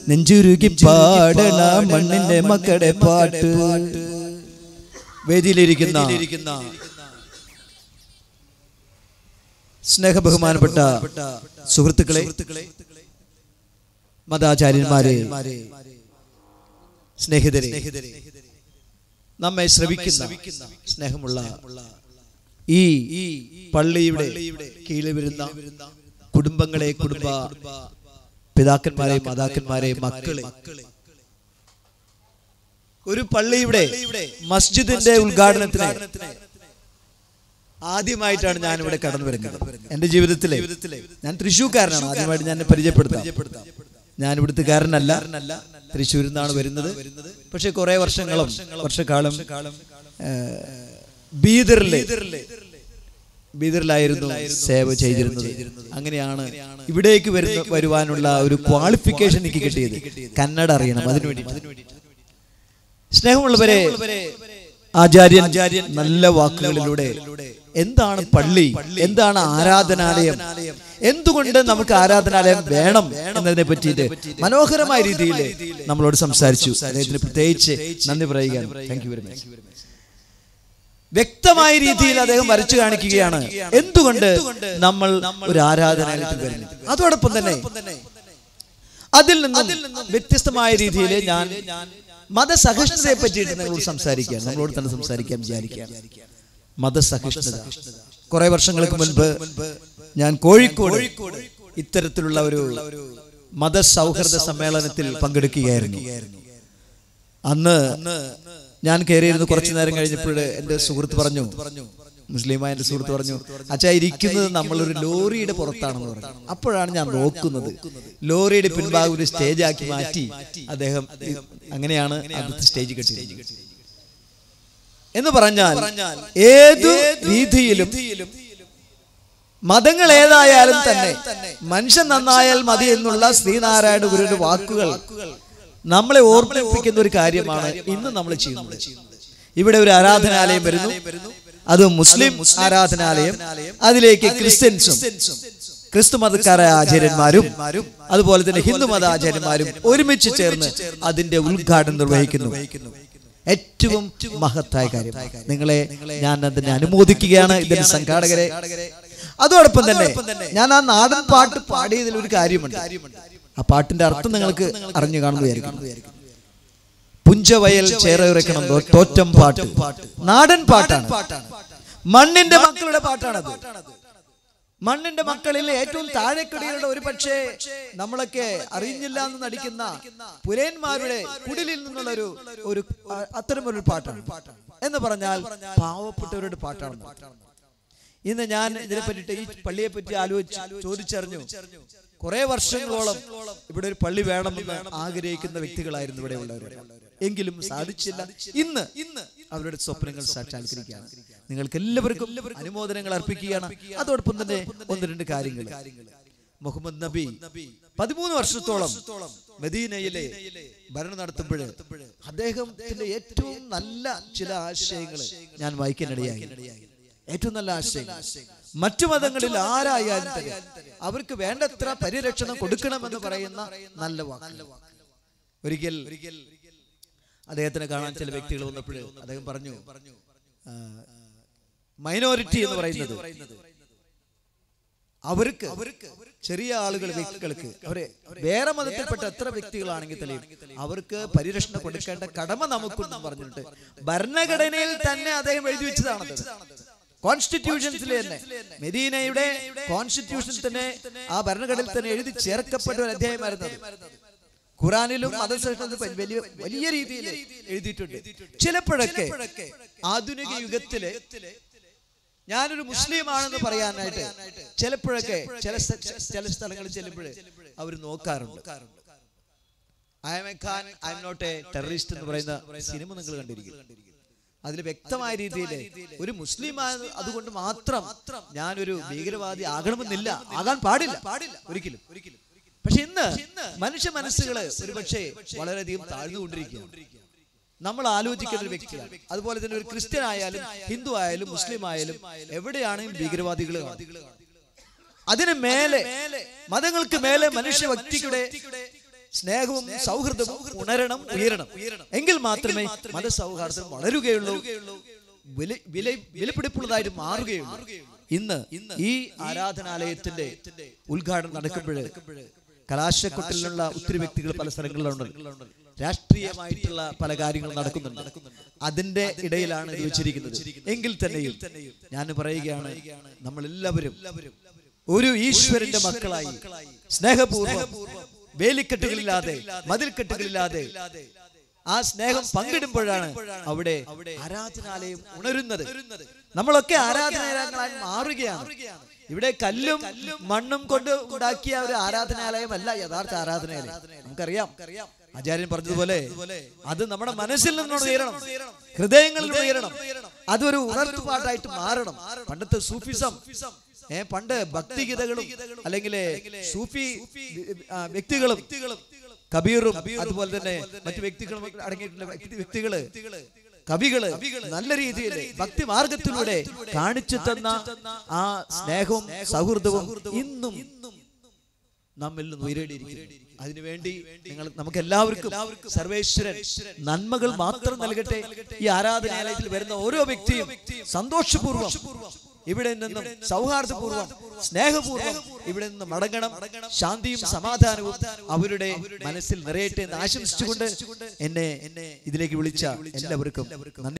നെഞ്ചുരുകി പാടണ മണ്ണിന്റെ മക്കളുടെ പാട്ട് വേദിയിലിരിക്കുന്ന സ്നേഹബഹുമാനപ്പെട്ട സുഹൃത്തുക്കളെ മതാചാര്യന്മാരെ സ്നേഹിതരെ നമ്മെ ശ്രവിക്കുന്ന സ്നേഹമുള്ള ഈ പള്ളിയുടെ കീഴിൽ വരുന്ന കുടുംബങ്ങളെ കുടുംബ പിതാക്കന്മാരെ മാതാക്കന്മാരെ മക്കളെ ഒരു പള്ളിയുടെ മസ്ജിദിന്റെ ഉദ്ഘാടനത്തിന് ആദ്യമായിട്ടാണ് ഞാൻ ഇവിടെ കടന്നു വരുന്നത് എന്റെ ജീവിതത്തിലെ ഞാൻ തൃശ്ശൂർക്കാരനാണ് ആദ്യമായിട്ട് ഞാൻ എന്നെ പരിചയപ്പെടുത്താം ഞാൻ ഇവിടുത്തുകാരനല്ല തൃശ്ശൂരിൽ നിന്നാണ് വരുന്നത് പക്ഷെ കുറെ വർഷങ്ങളും വർഷക്കാലം ഏഹ്, ബീദറിലെ ബീദറിലായിരുന്നു സേവ ചെയ്തിരുന്നത് അങ്ങനെയാണ് ഇവിടേക്ക് വരുന്ന വരുവാനുള്ള ഒരു ക്വാളിഫിക്കേഷൻ എനിക്ക് കിട്ടിയത് കന്നഡ അറിയണം അതിനു വേണ്ടി സ്നേഹമുള്ളവരെ ആചാര്യൻ നല്ല വാക്കുകളിലൂടെ എന്താണ് പള്ളി എന്താണ് ആരാധനാലയം എന്തുകൊണ്ട് നമുക്ക് ആരാധനാലയം വേണം എന്നതിനെ പറ്റിയിട്ട് മനോഹരമായ രീതിയിൽ നമ്മളോട് സംസാരിച്ചു അദ്ദേഹത്തിന് പ്രത്യേകിച്ച് നന്ദി പറയുകയാണ് താങ്ക് യു വെരി മച്ച് വ്യക്തമായ രീതിയിൽ അദ്ദേഹം വരച്ചു കാണിക്കുകയാണ് എന്തുകൊണ്ട് നമ്മൾ ഒരു ആരാധനാലയത്തിൽ വരുന്നു അതോടൊപ്പം തന്നെ അതിൽ നിന്നും വ്യത്യസ്തമായ രീതിയിൽ ഞാൻ മതസഹിഷ്ണുതയെ പറ്റിയിട്ട് നിങ്ങളോട് സംസാരിക്കാൻ നമ്മളോട് തന്നെ സംസാരിക്കാൻ വിചാരിക്കുകയാണ് മതസഹിഷ്ണുത കുറെ വർഷങ്ങൾക്ക് മുൻപ് ഞാൻ കോഴിക്കോട് ഇത്തരത്തിലുള്ള ഒരു മതസൗഹൃദ സമ്മേളനത്തിൽ പങ്കെടുക്കുകയായിരുന്നു അന്ന് ഞാൻ കയറിയിരുന്ന് കുറച്ചു നേരം കഴിഞ്ഞപ്പോൾ എൻ്റെ സുഹൃത്ത് പറഞ്ഞു മുസ്ലിമായ എൻ്റെ സുഹൃത്ത് പറഞ്ഞു അച്ഛാ ഇരിക്കുന്നത് നമ്മളൊരു ലോറിയുടെ പുറത്താണെന്ന് പറഞ്ഞു അപ്പോഴാണ് ഞാൻ നോക്കുന്നത് ലോറിയുടെ പിൻഭാഗം ഒരു സ്റ്റേജ് ആക്കി മാറ്റി അദ്ദേഹം അങ്ങനെയാണ് അന്നത്തെ സ്റ്റേജ് കെട്ടി എന്ന് പറഞ്ഞാൽ ഏത് രീതിയിലും മതങ്ങൾ ഏതായാലും തന്നെ മനുഷ്യൻ നന്നായാൽ മതി എന്നുള്ള ശ്രീനാരായണ ഗുരുവിന്റെ വാക്കുകൾ നമ്മളെ ഓർമ്മിപ്പിക്കുന്ന ഒരു കാര്യമാണ് ഇന്ന് നമ്മൾ ചെയ്യുന്നത് ഇവിടെ ഒരു ആരാധനാലയം വരുന്നു അത് മുസ്ലിം ആരാധനാലയം അതിലേക്ക് ക്രിസ്ത്യൻസും ക്രിസ്തു മതക്കാരായ ആചാര്യന്മാരും അതുപോലെ തന്നെ ഹിന്ദു മത ആചാര്യന്മാരും ഒരുമിച്ച് ചേർന്ന് അതിന്റെ ഉദ്ഘാടനം നിർവഹിക്കുന്നു ഏറ്റവും മഹത്തായ കാര്യം നിങ്ങളെ ഞാൻ അതിനെ അനുമോദിക്കുകയാണ് ഇതിന്റെ സംഘാടകരെ അതോടൊപ്പം തന്നെ ഞാൻ ആ നാടൻ പാട്ട് പാടിയതിൽ ഒരു കാര്യമുണ്ട് ആ പാട്ടിന്റെ അർത്ഥം നിങ്ങൾക്ക് അറിഞ്ഞു കാണുന്നു വിചാരിക്കുന്നു പുഞ്ചവയൽ ചേറയിറക്കണം തോറ്റം പാട്ട് നാടൻ പാട്ടാണ് മണ്ണിന്റെ മക്കളുടെ പാട്ടാണത് മണ്ണിന്റെ മക്കളിൽ ഏറ്റവും താഴെക്കടികളുടെ ഒരു പക്ഷേ നമ്മളൊക്കെ അറിഞ്ഞില്ല എന്ന് നടിക്കുന്ന പുരയന്മാരുടെ കുടിലിൽ നിന്നുള്ള ഒരു ഒരു അ- അത്തരമൊരു പാട്ടാണ് എന്ന് പറഞ്ഞാൽ പാവപ്പെട്ടവരുടെ പാട്ടാണ് ഇന്ന് ഞാൻ ഇതിനെ പറ്റിയിട്ട് ഈ പള്ളിയെ പറ്റി ആലോചിച്ച് ചോദിച്ചറിഞ്ഞു കുറെ വർഷങ്ങളോളം ഇവിടെ ഒരു പള്ളി വേണമെന്ന് ആഗ്രഹിക്കുന്ന വ്യക്തികളായിരുന്നു ഇവിടെ ഉള്ളവർ എങ്കിലും സാധിച്ചില്ല ഇന്ന് ഇന്ന് അവരുടെ സ്വപ്നങ്ങൾ സാക്ഷാത്കരിക്കുകയാണ് നിങ്ങൾക്ക് എല്ലാവർക്കും അനുമോദനങ്ങൾ അർപ്പിക്കുകയാണ് അതോടൊപ്പം തന്നെ ഒന്ന് രണ്ട് കാര്യങ്ങൾ മുഹമ്മദ് നബി പതിമൂന്ന് വർഷത്തോളം മദീനയിലെ ഭരണം നടത്തുമ്പോൾ അദ്ദേഹത്തിന്റെ ഏറ്റവും നല്ല ചില ആശയങ്ങൾ ഞാൻ വായിക്കാനിടയായി ഏറ്റവും നല്ല ആശയങ്ങൾ മറ്റു മതങ്ങളിൽ ആരായാലും തന്നെ അവർക്ക് വേണ്ടത്ര പരിരക്ഷണം കൊടുക്കണമെന്ന് പറയുന്ന നല്ല വാക്ക് ഒരിക്കൽ അദ്ദേഹത്തിനെ കാണാൻ ചില വ്യക്തികൾ വന്നപ്പോൾ അദ്ദേഹം പറഞ്ഞു മൈനോറിറ്റി എന്ന് പറയുന്നത് അവർക്ക് ചെറിയ ആളുകൾ വ്യക്തികൾക്ക് അവരെ വേറെ മതത്തിൽപ്പെട്ട എത്ര വ്യക്തികളാണെങ്കിൽ തന്നെയും അവർക്ക് പരിരക്ഷണം കൊടുക്കേണ്ട കടമ നമുക്കുണ്ടെന്ന് പറഞ്ഞിട്ട് ഭരണഘടനയിൽ തന്നെ അദ്ദേഹം എഴുതി വെച്ചതാണത് കോൺസ്റ്റിറ്റ്യൂഷൻസിൽ തന്നെ മെദീനയുടെ കോൺസ്റ്റിറ്റ്യൂഷൻ തന്നെ ആ ഭരണഘടനയിൽ തന്നെ എഴുതി ചേർക്കപ്പെട്ട ഒരു അധ്യായമായിരുന്നു അത്. ഖുറാനിലും മതസഹിഷ്ണുത വലിയ വലിയ രീതിയിൽ എഴുതിയിട്ടുണ്ട് ചിലപ്പോഴൊക്കെ ആധുനിക യുഗത്തില് ഞാനൊരു മുസ്ലിം ആണെന്ന് പറയാനായിട്ട് ചിലപ്പോഴൊക്കെ ചില സ്ഥ- ചില സ്ഥലങ്ങളിൽ ചെല്ലുമ്പോൾ അവർ നോക്കാറുണ്ട് I am a Khan I am not a terrorist എന്ന് പറയുന്ന സിനിമ നിങ്ങൾ കണ്ടിരിക്കും അതിൽ വ്യക്തമായ രീതിയിൽ ഒരു മുസ്ലിം ആയത് അതുകൊണ്ട് മാത്രം ഞാനൊരു ഭീകരവാദി ആകണമെന്നില്ല ആകാൻ പാടില്ല പാടില്ല ഒരിക്കലും ഒരിക്കലും പക്ഷെ ഇന്ന് മനുഷ്യ മനസ്സുകള് ഒരുപക്ഷെ വളരെയധികം താഴ്ന്നുകൊണ്ടിരിക്കുകയാണ് നമ്മൾ ആലോചിക്കുന്ന ഒരു വ്യക്തിയാണ് അതുപോലെ തന്നെ ഒരു ക്രിസ്ത്യൻ ആയാലും ഹിന്ദു ആയാലും മുസ്ലിം ആയാലും എവിടെയാണെങ്കിലും ഭീകരവാദികൾ കാണും. അതിന് മേലെ മതങ്ങൾക്ക് മേലെ മനുഷ്യ വ്യക്തിയുടെ സ്നേഹവും സൗഹൃദവും ഉണരണം ഉയരണം എങ്കിൽ മാത്രമേ മതസൗഹാർദ്ദം വളരുകയുള്ളൂ വില വില വിലപിടിപ്പുള്ളതായിട്ട് മാറുകയുള്ളൂ ഇന്ന് ഈ ആരാധനാലയത്തിന്റെ ഉദ്ഘാടനം നടക്കുമ്പോൾ കലാശക്കൊട്ടിലുള്ള ഒത്തിരി വ്യക്തികൾ പല സ്ഥലങ്ങളിലുണ്ട് രാഷ്ട്രീയമായിട്ടുള്ള പല കാര്യങ്ങളും നടക്കുന്നുണ്ട് അതിന്റെ ഇടയിലാണ് ഇത് വെച്ചിരിക്കുന്നത് എങ്കിൽ തന്നെയും ഞാൻ പറയുകയാണ് നമ്മൾ എല്ലാവരും ഒരു ഈശ്വരന്റെ മക്കളായി സ്നേഹപൂർവ്വം വേലിക്കെട്ടുകളില്ലാതെ മതിൽക്കെട്ടുകളില്ലാതെ ആ സ്നേഹം പങ്കിടുമ്പോഴാണ് അവിടെ ആരാധനാലയം ഉണരുന്നത് നമ്മളൊക്കെ ആരാധനാലയങ്ങളായി മാറുകയാണ് ഇവിടെ കല്ലും മണ്ണും കൊണ്ട് ഉണ്ടാക്കിയ ഒരു ആരാധനാലയമല്ല യഥാർത്ഥ ആരാധനാലയം നമുക്കറിയാം ആചാര്യൻ പറഞ്ഞതുപോലെ അത് നമ്മുടെ മനസ്സിൽ നിന്നോട് ഉയരണം ഹൃദയങ്ങളിൽ നിന്ന് ഉയരണം അതൊരു ഉണർത്തുപാട്ടായിട്ട് മാറണം പണ്ടത്തെ സൂഫിസം ഏ പണ്ട് ഭക്തിഗീതകളും അല്ലെങ്കിൽ സൂഫി ആ, വ്യക്തികളും കബീറും അതുപോലെ തന്നെ മറ്റു വ്യക്തികളും അടങ്ങിയിട്ടുള്ള വ്യക്തി- വ്യക്തികള് കവികള് നല്ല രീതിയിൽ ഭക്തി മാർഗത്തിലൂടെ കാണിച്ചു തന്ന ആ സ്നേഹവും സൗഹൃദവും ഇന്നും നമ്മിൽ നിന്ന് ഉയരേണ്ടിയിരിക്കുന്നു അതിനുവേണ്ടി നിങ്ങൾ നമുക്ക് എല്ലാവർക്കും സർവേശ്വരൻ നന്മകൾ മാത്രം നൽകട്ടെ ഈ ആരാധനാലയത്തിൽ വരുന്ന ഓരോ വ്യക്തിയും സന്തോഷപൂർവ്വം ഇവിടെ നിന്നും സൗഹാർദ്ദപൂർവ്വം സ്നേഹപൂർവ്വം ഇവിടെ നിന്ന് മടങ്ങണം ശാന്തിയും സമാധാനവും അവരുടെ മനസ്സിൽ നിറയട്ടെ എന്ന് ആശംസിച്ചുകൊണ്ട് എന്നെ ഇതിലേക്ക് വിളിച്ച എല്ലാവർക്കും നന്ദി